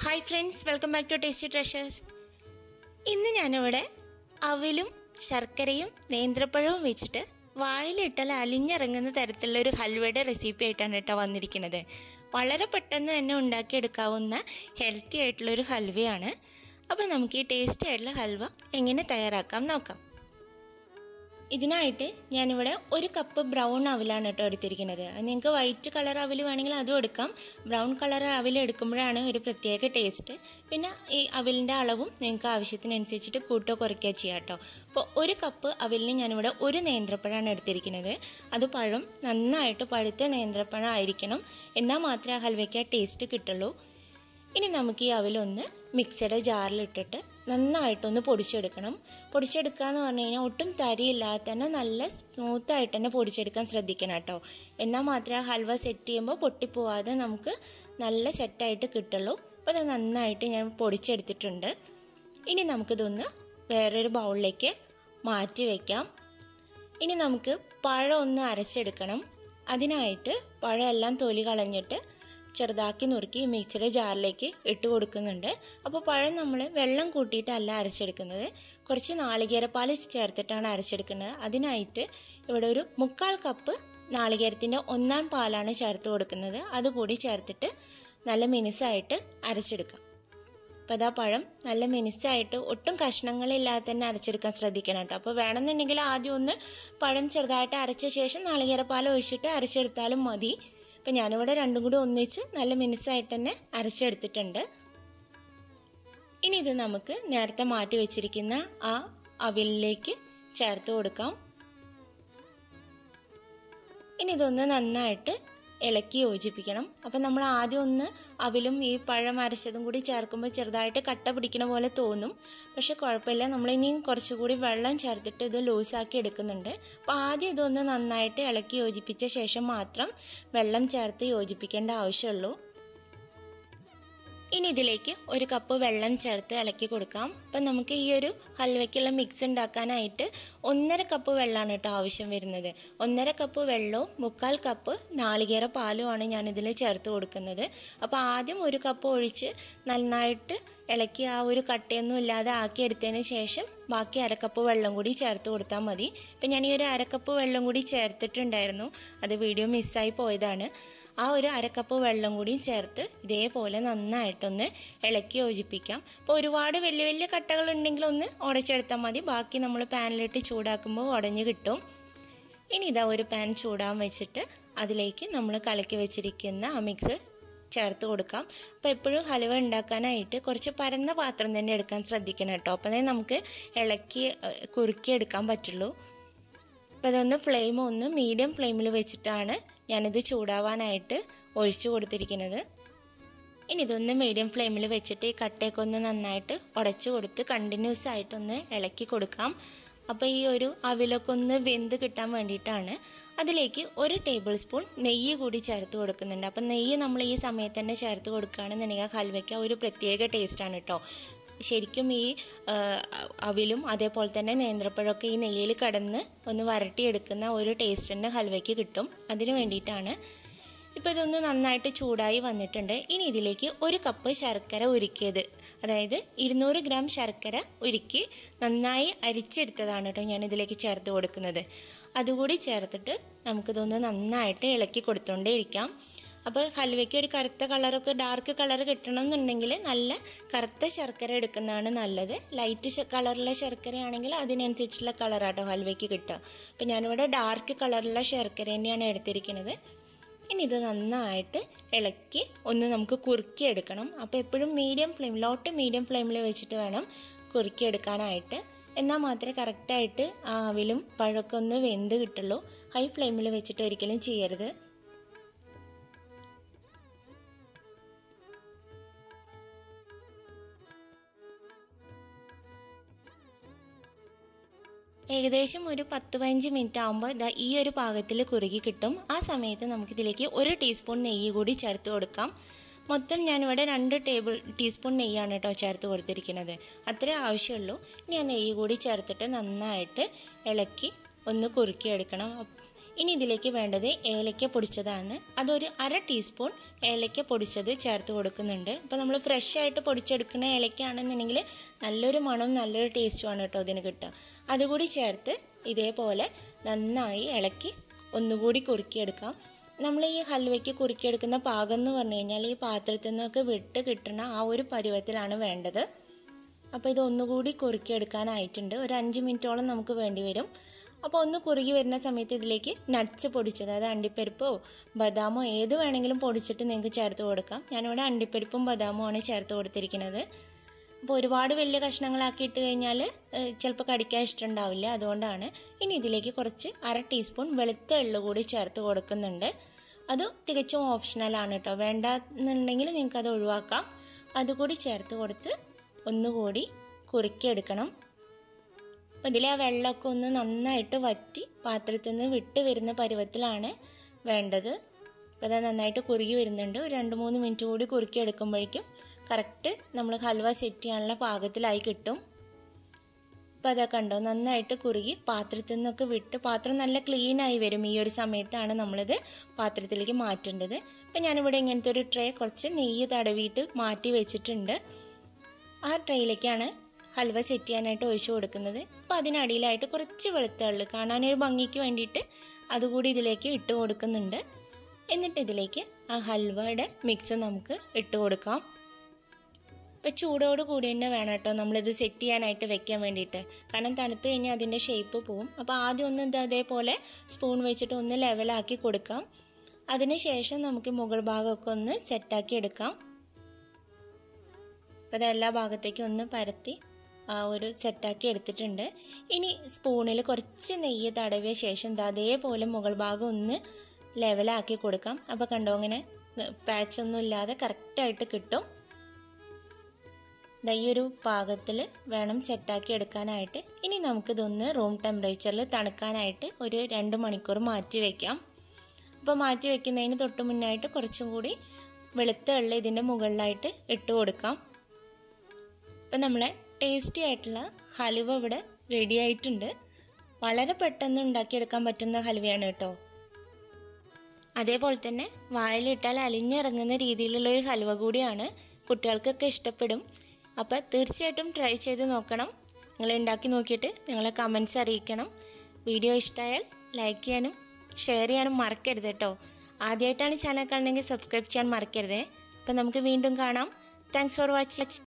hi friends welcome back to tasty treasures ഇന്ന് ഞാനിവിടെ അവിലും ശർക്കരയും നേന്ത്രപ്പഴവും വെച്ചിട്ട് വായിലിട്ടാൽ അലിഞ്ഞിറങ്ങുന്ന തരത്തിലുള്ള ഒരു ഹൽവയുടെ റെസിപ്പി ആയിട്ടാണ് കേട്ടോ വന്നിരിക്കുന്നത് വളരെ പെട്ടെന്ന് തന്നെ ഉണ്ടാക്കിയെടുക്കാവുന്ന ഹെൽത്തി ആയിട്ടുള്ള ഒരു ഹൽവയാണ് അപ്പോൾ നമുക്ക് ഈ ടേസ്റ്റി ആയിട്ടുള്ള ഹൽവ എങ്ങനെ തയ്യാറാക്കാം നോക്കാം ഇതിനായിട്ട് ഞാനിവിടെ ഒരു കപ്പ് ബ്രൗൺ അവിലാണ് കേട്ടോ എടുത്തിരിക്കുന്നത് അത് നിങ്ങൾക്ക് വൈറ്റ് കളർ അവിൽ വേണമെങ്കിൽ അതും എടുക്കാം ബ്രൗൺ കളർ അവിൽ എടുക്കുമ്പോഴാണ് ഒരു പ്രത്യേക ടേസ്റ്റ് പിന്നെ ഈ അവിലിൻ്റെ അളവും നിങ്ങൾക്ക് ആവശ്യത്തിനനുസരിച്ചിട്ട് കൂട്ടോ കുറയ്ക്കുക ചെയ്യാം കേട്ടോ അപ്പോൾ ഒരു കപ്പ് അവിലിന് ഞാനിവിടെ ഒരു നേന്ത്രപ്പഴമാണ് എടുത്തിരിക്കുന്നത് അത് പഴം നന്നായിട്ട് പഴുത്ത നേന്ത്രപ്പഴം ആയിരിക്കണം എന്നാൽ മാത്രമേ ആ ഹൽവയ്ക്ക് ആ ടേസ്റ്റ് കിട്ടുള്ളൂ ഇനി നമുക്ക് ഈ അവിലൊന്ന് മിക്സിയുടെ ജാറിലിട്ടിട്ട് നന്നായിട്ടൊന്ന് പൊടിച്ചെടുക്കണം പൊടിച്ചെടുക്കുക എന്ന് പറഞ്ഞു കഴിഞ്ഞാൽ ഒട്ടും തരിയില്ലാതെ തന്നെ നല്ല സ്മൂത്തായിട്ട് തന്നെ പൊടിച്ചെടുക്കാൻ ശ്രദ്ധിക്കണം കേട്ടോ എന്നാൽ മാത്രമേ ആ ഹൽവ സെറ്റ് ചെയ്യുമ്പോൾ പൊട്ടിപ്പോവാതെ നമുക്ക് നല്ല സെറ്റായിട്ട് കിട്ടുള്ളൂ അപ്പോൾ അത് നന്നായിട്ട് ഞാൻ പൊടിച്ചെടുത്തിട്ടുണ്ട് ഇനി നമുക്കിതൊന്ന് വേറൊരു ബൗളിലേക്ക് മാറ്റി വയ്ക്കാം ഇനി നമുക്ക് പഴം ഒന്ന് അരച്ചെടുക്കണം അതിനായിട്ട് പഴം എല്ലാം തൊലി കളഞ്ഞിട്ട് ചെറുതാക്കി നുറുക്കി മിക്സിയുടെ ജാറിലേക്ക് ഇട്ട് കൊടുക്കുന്നുണ്ട് അപ്പോൾ പഴം നമ്മൾ വെള്ളം കൂട്ടിയിട്ടല്ല അരച്ചെടുക്കുന്നത് കുറച്ച് നാളികേരപ്പാൽ ചേർത്തിട്ടാണ് അരച്ചെടുക്കുന്നത് അതിനായിട്ട് ഇവിടെ ഒരു മുക്കാൽ കപ്പ് നാളികേരത്തിൻ്റെ ഒന്നാം പാലാണ് ചേർത്ത് കൊടുക്കുന്നത് അതുകൂടി ചേർത്തിട്ട് നല്ല മിനുസായിട്ട് അരച്ചെടുക്കാം അപ്പോൾ അതാ പഴം നല്ല മിനുസായിട്ട് ഒട്ടും കഷ്ണങ്ങളില്ലാതെ തന്നെ അരച്ചെടുക്കാൻ ശ്രദ്ധിക്കണം കേട്ടോ അപ്പോൾ വേണമെന്നുണ്ടെങ്കിൽ ആദ്യം ഒന്ന് പഴം ചെറുതായിട്ട് അരച്ച ശേഷം നാളികേരപ്പാൽ ഒഴിച്ചിട്ട് അരച്ചെടുത്താലും മതി അപ്പം ഞാനിവിടെ രണ്ടും കൂടി ഒന്നിച്ച് നല്ല മിനുസായിട്ട് തന്നെ അരച്ചെടുത്തിട്ടുണ്ട് ഇനി ഇത് നമുക്ക് നേരത്തെ മാറ്റി വെച്ചിരിക്കുന്ന ആ അവിലിലേക്ക് ചേർത്ത് കൊടുക്കാം ഇനി ഇതൊന്ന് നന്നായിട്ട് ഇളക്കി യോജിപ്പിക്കണം അപ്പം നമ്മൾ ആദ്യം ഒന്ന് അവിലും ഈ പഴം അരച്ചതും കൂടി ചേർക്കുമ്പോൾ ചെറുതായിട്ട് കട്ട പിടിക്കുന്ന പോലെ തോന്നും പക്ഷെ കുഴപ്പമില്ല നമ്മൾ ഇനിയും കുറച്ചുകൂടി വെള്ളം ചേർത്തിട്ട് ഇത് ലൂസാക്കി എടുക്കുന്നുണ്ട് അപ്പോൾ ആദ്യം ഇതൊന്ന് നന്നായിട്ട് ഇളക്കി യോജിപ്പിച്ച ശേഷം മാത്രം വെള്ളം ചേർത്ത് യോജിപ്പിക്കേണ്ട ആവശ്യമുള്ളൂ ഇനി ഇതിലേക്ക് ഒരു കപ്പ് വെള്ളം ചേർത്ത് ഇളക്കി കൊടുക്കാം അപ്പം നമുക്ക് ഈ ഒരു ഹൽവയ്ക്കുള്ള മിക്സ് ഉണ്ടാക്കാനായിട്ട് ഒന്നര കപ്പ് വെള്ളമാണ് കേട്ടോ ആവശ്യം വരുന്നത് ഒന്നര കപ്പ് വെള്ളവും മുക്കാൽ കപ്പ് നാളികേര പാലുമാണ് ഞാനിതിൽ ചേർത്ത് കൊടുക്കുന്നത് അപ്പോൾ ആദ്യം ഒരു കപ്പ് ഒഴിച്ച് നന്നായിട്ട് ഇളക്കി ആ ഒരു കട്ടയൊന്നും ഇല്ലാതെ ആക്കി എടുത്തതിന് ശേഷം ബാക്കി അരക്കപ്പ് വെള്ളം കൂടി ചേർത്ത് കൊടുത്താൽ മതി ഇപ്പം ഞാൻ ഈ ഒരു അരക്കപ്പ് വെള്ളം കൂടി ചേർത്തിട്ടുണ്ടായിരുന്നു അത് വീഡിയോ മിസ്സായി പോയതാണ് ആ ഒരു അരക്കപ്പ് വെള്ളം കൂടി ചേർത്ത് ഇതേപോലെ നന്നായിട്ടൊന്ന് ഇളക്കി യോജിപ്പിക്കാം അപ്പോൾ ഒരുപാട് വലിയ വലിയ കട്ടകൾ ഉണ്ടെങ്കിൽ ഒന്ന് ഉടച്ചെടുത്താൽ മതി ബാക്കി നമ്മൾ പാനിലിട്ട് ചൂടാക്കുമ്പോൾ ഉടഞ്ഞ് കിട്ടും ഇനി ഇതാ ഒരു പാൻ ചൂടാൻ വെച്ചിട്ട് അതിലേക്ക് നമ്മൾ കലക്കി വെച്ചിരിക്കുന്ന ആ മിക്സ് ചേർത്ത് കൊടുക്കാം അപ്പോൾ എപ്പോഴും ഹലുവ ഉണ്ടാക്കാനായിട്ട് കുറച്ച് പരന്ന പാത്രം തന്നെ എടുക്കാൻ ശ്രദ്ധിക്കണം കേട്ടോ അപ്പോൾ നമുക്ക് ഇളക്കി കുറുക്കി എടുക്കാൻ പറ്റുള്ളൂ അപ്പോൾ അതൊന്ന് ഫ്ലെയിം ഒന്ന് മീഡിയം ഫ്ലെയിമിൽ വെച്ചിട്ടാണ് ഞാനിത് ചൂടാവാനായിട്ട് ഒഴിച്ചു കൊടുത്തിരിക്കുന്നത് ഇനി ഇതൊന്ന് മീഡിയം ഫ്ലെയിമിൽ വെച്ചിട്ട് ഈ കട്ടയൊക്കെ ഒന്ന് നന്നായിട്ട് ഉടച്ചു കൊടുത്ത് കണ്ടിന്യൂസ് ആയിട്ടൊന്ന് ഇളക്കി കൊടുക്കാം അപ്പോൾ ഈ ഒരു അവിലൊക്കെ ഒന്ന് വെന്ത് കിട്ടാൻ വേണ്ടിയിട്ടാണ് അതിലേക്ക് ഒരു ടേബിൾ സ്പൂൺ നെയ്യ് കൂടി ചേർത്ത് കൊടുക്കുന്നുണ്ട് അപ്പം നെയ്യ് നമ്മൾ ഈ സമയത്ത് തന്നെ ചേർത്ത് കൊടുക്കുകയാണെന്നുണ്ടെങ്കിൽ ഹൽവയ്ക്ക് ഒരു പ്രത്യേക ടേസ്റ്റാണ് കേട്ടോ ശരിക്കും ഈ അവിലും അതേപോലെ തന്നെ നേന്ത്രപ്പഴമൊക്കെ ഈ നെയ്യിൽ കടന്ന് ഒന്ന് വരട്ടിയെടുക്കുന്ന ഒരു ടേസ്റ്റ് തന്നെ ഹൽവയ്ക്ക് കിട്ടും അതിന് വേണ്ടിയിട്ടാണ് ഇപ്പോൾ ഇതൊന്ന് നന്നായിട്ട് ചൂടായി വന്നിട്ടുണ്ട് ഇനി ഇതിലേക്ക് ഒരു കപ്പ് ശർക്കര ഉരുക്കിയത് അതായത് ഇരുന്നൂറ് ഗ്രാം ശർക്കര ഉരുക്കി നന്നായി അരിച്ചെടുത്തതാണ് കേട്ടോ ഞാൻ ഇതിലേക്ക് ചേർത്ത് കൊടുക്കുന്നത് അതുകൂടി ചേർത്തിട്ട് നമുക്കിതൊന്ന് നന്നായിട്ട് ഇളക്കി കൊടുത്തുകൊണ്ടേ ഇരിക്കാം അപ്പോൾ ഹൽവയ്ക്ക് ഒരു കറുത്ത കളറൊക്കെ ഡാർക്ക് കളർ കിട്ടണം എന്നുണ്ടെങ്കിൽ നല്ല കറുത്ത ശർക്കര എടുക്കുന്നതാണ് നല്ലത് ലൈറ്റ് കളറുള്ള ശർക്കരയാണെങ്കിൽ അതിനനുസരിച്ചുള്ള കളറാട്ടോ ഹൽവയ്ക്ക് കിട്ടുക അപ്പോൾ ഞാനിവിടെ ഡാർക്ക് കളറുള്ള ശർക്കര തന്നെയാണ് എടുത്തിരിക്കുന്നത് ഇനി ഇത് നന്നായിട്ട് ഇളക്കി ഒന്ന് നമുക്ക് കുറുക്കിയെടുക്കണം അപ്പോൾ എപ്പോഴും മീഡിയം ഫ്ലെയിം ലോട്ട് മീഡിയം ഫ്ലെയിമിൽ വെച്ചിട്ട് വേണം കുറുക്കിയെടുക്കാനായിട്ട് എന്നാൽ മാത്രമേ കറക്റ്റായിട്ട് ആ അവിലും പഴമൊക്കെ ഒന്ന് വെന്ത് കിട്ടുള്ളൂ ഹൈ ഫ്ലെയിമിൽ വെച്ചിട്ട് ഒരിക്കലും ചെയ്യരുത് ഏകദേശം ഒരു പത്ത് പതിനഞ്ച് മിനിറ്റ് ആകുമ്പോൾ ഇതാ ഈ ഒരു പാകത്തിൽ കുറുകി കിട്ടും ആ സമയത്ത് നമുക്കിതിലേക്ക് ഒരു ടീസ്പൂൺ നെയ്യ് കൂടി ചേർത്ത് കൊടുക്കാം മൊത്തം ഞാനിവിടെ രണ്ട് ടേബിൾ ടീസ്പൂൺ നെയ്യാണ് കേട്ടോ ചേർത്ത് കൊടുത്തിരിക്കുന്നത് അത്രേ ആവശ്യമുള്ളൂ ഇനി ആ നെയ്യ് കൂടി ചേർത്തിട്ട് നന്നായിട്ട് ഇളക്കി ഒന്ന് കുറുക്കിയെടുക്കണം ഇനി ഇതിലേക്ക് വേണ്ടത് ഏലക്ക പൊടിച്ചതാണ് അതൊരു അര ടീസ്പൂൺ ഏലക്ക പൊടിച്ചത് ചേർത്ത് കൊടുക്കുന്നുണ്ട് അപ്പോൾ നമ്മൾ ഫ്രഷ് ആയിട്ട് പൊടിച്ചെടുക്കുന്ന ഏലക്കയാണെന്നുണ്ടെങ്കിൽ നല്ലൊരു മണവും നല്ലൊരു ടേസ്റ്റുമാണ് കേട്ടോ ഇതിന് കിട്ടുക അതുകൂടി ചേർത്ത് ഇതേപോലെ നന്നായി ഇളക്കി ഒന്നുകൂടി കുറുക്കിയെടുക്കാം നമ്മൾ ഈ ഹൽവയ്ക്ക് കുറുക്കിയെടുക്കുന്ന പാകം എന്ന് പറഞ്ഞു കഴിഞ്ഞാൽ ഈ പാത്രത്തിൽ നിന്നൊക്കെ വിട്ട് കിട്ടുന്ന ആ ഒരു പരുവത്തിലാണ് വേണ്ടത് അപ്പോൾ ഇത് ഒന്നുകൂടി കുറുക്കിയെടുക്കാനായിട്ടുണ്ട് ഒരു അഞ്ച് മിനിറ്റോളം നമുക്ക് വേണ്ടി വരും അപ്പോൾ ഒന്ന് കുറുകി വരുന്ന സമയത്ത് ഇതിലേക്ക് നട്ട്സ് പൊടിച്ചത് അതായത് അണ്ടിപ്പരിപ്പോ ബദാമോ ഏത് വേണമെങ്കിലും പൊടിച്ചിട്ട് നിങ്ങൾക്ക് ചേർത്ത് കൊടുക്കാം ഞാനിവിടെ അണ്ടിപ്പരിപ്പും ബദാമും ആണ് ചേർത്ത് കൊടുത്തിരിക്കുന്നത് അപ്പോൾ ഒരുപാട് വലിയ കഷ്ണങ്ങളാക്കി ഇട്ട് കഴിഞ്ഞാൽ ചിലപ്പോൾ കടിക്കാൻ ഇഷ്ടമുണ്ടാവില്ല അതുകൊണ്ടാണ് ഇനി ഇതിലേക്ക് കുറച്ച് അര ടീസ്പൂൺ വെളുത്ത എള്ളു കൂടി ചേർത്ത് കൊടുക്കുന്നുണ്ട് അത് തികച്ചും ഓപ്ഷണലാണ് കേട്ടോ വേണ്ട എന്നുണ്ടെങ്കിൽ നിങ്ങൾക്ക് അത് ഒഴിവാക്കാം അതുകൂടി ചേർത്ത് കൊടുത്ത് ഒന്നുകൂടി കുറുക്കിയെടുക്കണം അപ്പോൾ ഇതിലെ ആ വെള്ളമൊക്കെ ഒന്ന് നന്നായിട്ട് വറ്റി പാത്രത്തിൽ നിന്ന് വിട്ട് വരുന്ന പരുവത്തിലാണ് വേണ്ടത് അപ്പോൾ അത് നന്നായിട്ട് കുറുകി വരുന്നുണ്ട് ഒരു രണ്ട് മൂന്ന് മിനിറ്റ് കൂടി കുറുക്കി എടുക്കുമ്പോഴേക്കും കറക്റ്റ് നമ്മൾ ഹൽവ സെറ്റ് ചെയ്യാനുള്ള പാകത്തിലായി കിട്ടും അപ്പോൾ അതൊക്കെ കണ്ടോ നന്നായിട്ട് കുറുകി പാത്രത്തിൽ നിന്നൊക്കെ വിട്ട് പാത്രം നല്ല ക്ലീൻ ആയി വരും ഈ ഒരു സമയത്താണ് നമ്മളിത് പാത്രത്തിലേക്ക് മാറ്റേണ്ടത് അപ്പോൾ ഞാനിവിടെ ഇങ്ങനത്തെ ഒരു ട്രേ കുറച്ച് നെയ്യ് തടവിയിട്ട് മാറ്റി വെച്ചിട്ടുണ്ട് ആ ട്രേയിലേക്കാണ് ഹൽവ സെറ്റ് ചെയ്യാനായിട്ട് ഒഴിച്ചു കൊടുക്കുന്നത് അപ്പോൾ അതിനടിയിലായിട്ട് കുറച്ച് വെളുത്തുള്ളി കാണാനൊരു ഭംഗിക്ക് വേണ്ടിയിട്ട് അതുകൂടി ഇതിലേക്ക് ഇട്ട് കൊടുക്കുന്നുണ്ട് എന്നിട്ട് ഇതിലേക്ക് ആ ഹൽവയുടെ മിക്സ് നമുക്ക് ഇട്ട് കൊടുക്കാം ഇപ്പോൾ ചൂടോട് കൂടി തന്നെ വേണം കേട്ടോ നമ്മളിത് സെറ്റ് ചെയ്യാനായിട്ട് വെക്കാൻ വേണ്ടിയിട്ട് കാരണം തണുത്ത് കഴിഞ്ഞാൽ അതിൻ്റെ ഷേപ്പ് പോവും അപ്പോൾ ആദ്യം ഒന്ന് ഇത് അതേപോലെ സ്പൂൺ വെച്ചിട്ട് ഒന്ന് ലെവലാക്കി കൊടുക്കാം അതിനുശേഷം നമുക്ക് മുകൾ ഭാഗമൊക്കെ ഒന്ന് സെറ്റാക്കി എടുക്കാം അപ്പോൾ അത് എല്ലാ ഭാഗത്തേക്കും ഒന്ന് പരത്തി ആ ഒരു സെറ്റാക്കി എടുത്തിട്ടുണ്ട് ഇനി സ്പൂണിൽ കുറച്ച് നെയ്യ് തടവിയ ശേഷം ദാ അതേപോലെ മുകൾ ഭാഗം ഒന്ന് ലെവലാക്കി കൊടുക്കാം അപ്പോൾ കണ്ടോ അങ്ങനെ പാച്ചൊന്നും ഇല്ലാതെ കറക്റ്റായിട്ട് കിട്ടും ദാ ഈ ഒരു പാകത്തിൽ വേണം സെറ്റാക്കി എടുക്കാനായിട്ട് ഇനി നമുക്കിതൊന്ന് റൂം ടെമ്പറേച്ചറിൽ തണുക്കാനായിട്ട് ഒരു രണ്ട് മണിക്കൂർ മാറ്റി വയ്ക്കാം അപ്പോൾ മാറ്റി വയ്ക്കുന്നതിന് തൊട്ട് മുന്നായിട്ട് കുറച്ചും കൂടി വെളുത്ത വെള്ളം ഇതിൻ്റെ മുകളിലായിട്ട് ഇട്ട് കൊടുക്കാം അപ്പം നമ്മളെ ടേസ്റ്റി ആയിട്ടുള്ള ഹലുവ ഇവിടെ റെഡി ആയിട്ടുണ്ട് വളരെ പെട്ടെന്ന് ഉണ്ടാക്കിയെടുക്കാൻ പറ്റുന്ന ഹലുവയാണ് കേട്ടോ അതേപോലെ തന്നെ വായിലിട്ടാൽ അലിഞ്ഞിറങ്ങുന്ന രീതിയിലുള്ള ഒരു ഹലുവ കൂടിയാണ് കുട്ടികൾക്കൊക്കെ ഇഷ്ടപ്പെടും അപ്പോൾ തീർച്ചയായിട്ടും ട്രൈ ചെയ്ത് നോക്കണം നിങ്ങൾ ഉണ്ടാക്കി നോക്കിയിട്ട് നിങ്ങളെ കമൻസ് അറിയിക്കണം വീഡിയോ ഇഷ്ടമായാൽ ലൈക്ക് ചെയ്യാനും ഷെയർ ചെയ്യാനും മറക്കരുത് കേട്ടോ ആദ്യമായിട്ടാണ് ചാനൽ കാണണമെങ്കിൽ സബ്സ്ക്രൈബ് ചെയ്യാൻ മറക്കരുതേ അപ്പം നമുക്ക് വീണ്ടും കാണാം താങ്ക്സ് ഫോർ വാച്ചിങ്